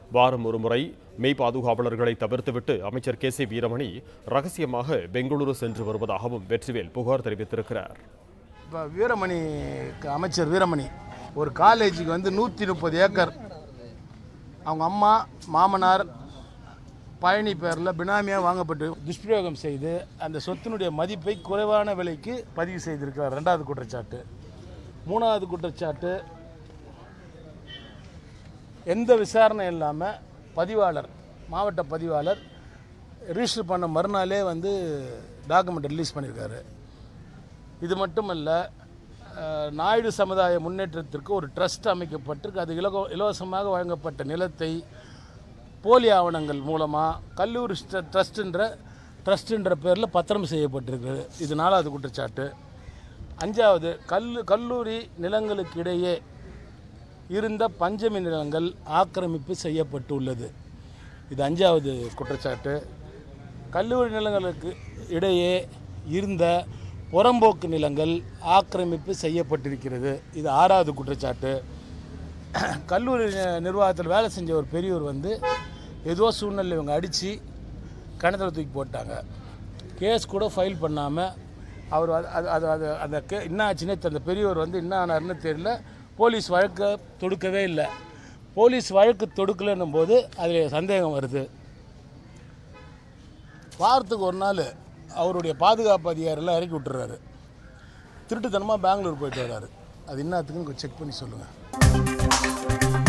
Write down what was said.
வாரம் ஒருமுறை மெய் பாதுகாவலர்களை தவிர்த்துவிட்டு அமைச்சர் கே சி வீரமணி ரகசியமாக பெங்களூரு சென்று வருவதாகவும் வெற்றிவேல் புகார் தெரிவித்திருக்கிறார் இப்போ வீரமணி க- அமைச்சர் வீரமணி ஒரு காலேஜுக்கு வந்து நூற்றி முப்பது ஏக்கர் அவங்க அம்மா மாமனார் பழனி பேரில் பினாமியாக வாங்கப்பட்டு துஷ்பிரயோகம் செய்து அந்த சொத்தினுடைய மதிப்பை குறைவான விலைக்கு பதிவு செய்திருக்கிறார் ரெண்டாவது குற்றச்சாட்டு மூணாவது குற்றச்சாட்டு எந்த விசாரணை இல்லாமல் பதிவாளர் மாவட்ட பதிவாளர் ரிஜிஸ்டர் பண்ண மறுநாளே வந்து டாக்குமெண்ட் ரிலீஸ் பண்ணியிருக்காரு இது மட்டுமல்ல அஹ், நாயுடு சமுதாய முன்னேற்றத்திற்கு ஒரு ட்ரஸ்ட் அமைக்கப்பட்டிருக்கு அது இலவ இலவசமாக வழங்கப்பட்ட நிலத்தை போலி ஆவணங்கள் மூலமாக கல்லூரி ஸ்ட- ட்ரஸ்ட்ன்ற ட்ரஸ்ட்ன்ற பேரில் பத்திரம் செய்யப்பட்டிருக்கு இது நாலாவது குற்றச்சாட்டு அஞ்சாவது கல்லு கல்லூரி நிலங்களுக்கு இடையே இருந்த பஞ்சமி நிலங்கள் ஆக்கிரமிப்பு செய்யப்பட்டுள்ளது இது அஞ்சாவது குற்றச்சாட்டு கல்லூரி நிலங்களுக்கு இடையே இருந்த புறம்போக்கு நிலங்கள் ஆக்கிரமிப்பு செய்யப்பட்டிருக்கிறது இது ஆறாவது குற்றச்சாட்டு கல்லூரி நி- நிர்வாகத்தில் வேலை செஞ்ச ஒரு பெரியவர் வந்து ஏதோ சூழ்நிலை இவங்க அடித்து கிணத்துல தூக்கி போட்டாங்க கேஸ் கூட ஃபைல் பண்ணாமல் அவர் அது அது அது அது அந்த கே என்ன ஆச்சுன்னே தெரியல பெரியவர் வந்து என்ன ஆனார்னு தெரியல போலீஸ் வழக்கை தொடுக்கவே இல்லை போலீஸ் வழக்கு தொடுக்கலைன்னும் போது அதில் சந்தேகம் வருது வாரத்துக்கு ஒரு நாள் அவருடைய பாதுகாப்பு அதிகாரிலாம் இறக்கி விட்டுறாரு திருட்டுத்தனமாக பெங்களூர் போயிட்டு வர்றாரு அது என்னத்துக்குன்னு செக் பண்ணி சொல்லுங்கள்